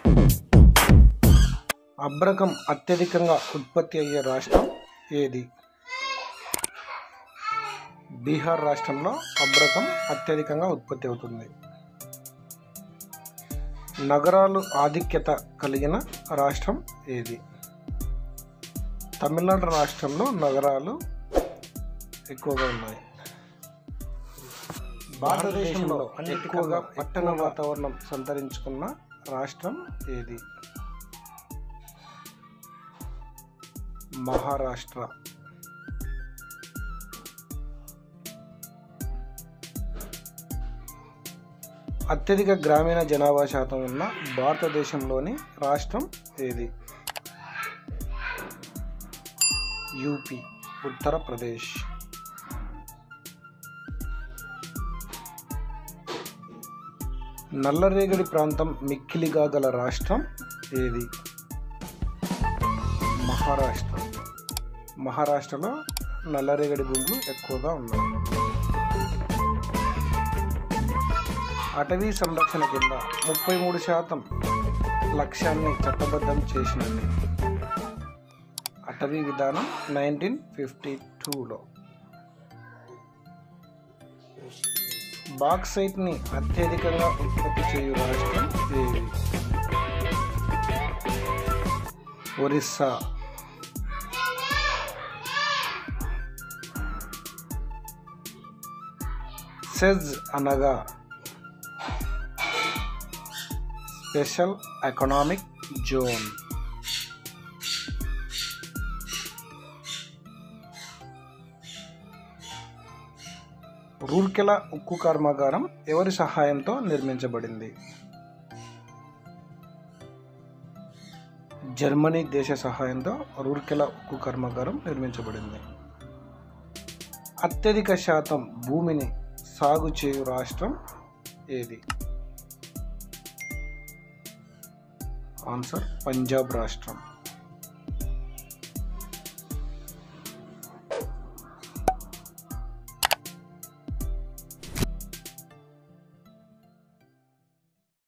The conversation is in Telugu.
అబ్రకం అత్యధికంగా ఉత్పత్తి అయ్యే రాష్ట్రం ఏది బీహార్ రాష్ట్రంలో అబ్రకం అత్యధికంగా ఉత్పత్తి అవుతుంది నగరాలు ఆధిక్యత కలిగిన రాష్ట్రం ఏది తమిళనాడు రాష్ట్రంలో నగరాలు ఎక్కువగా ఉన్నాయి భారతదేశంలో ఎక్కువగా పట్టణ వాతావరణం సంతరించుకున్న రాష్ట్రం ఏది మహారాష్ట్ర అత్యధిక గ్రామీణ జనాభా శాతం ఉన్న భారతదేశంలోని రాష్ట్రం ఏది యూపీ ఉత్తరప్రదేశ్ నల్లరేగడి ప్రాంతం మిక్కిలిగా గల రాష్ట్రం ఏది మహారాష్ట్ర మహారాష్ట్రలో నల్లరేగడి భూములు ఎక్కువగా ఉన్నాయి అటవీ సంరక్షణ కింద ముప్పై మూడు శాతం లక్ష్యాన్ని చట్టబద్ధం చేసినది అటవీ విధానం నైన్టీన్ ఫిఫ్టీ టూలో బాక్సైట్ని అత్యధికంగా ఉత్పత్తి చేయు రాష్ట్రం ఏది ఒరిస్సా సెజ్ అనగా స్పెషల్ ఎకనామిక్ జోన్ రూర్కెలా ఉక్కు కర్మాగారం ఎవరి సహాయంతో నిర్మించబడింది జర్మనీ దేశ సహాయంతో రూర్కెలా ఉక్కు కర్మాగారం నిర్మించబడింది అత్యధిక శాతం భూమిని సాగు చేయు రాష్ట్రం ఏది ఆన్సర్ పంజాబ్ రాష్ట్రం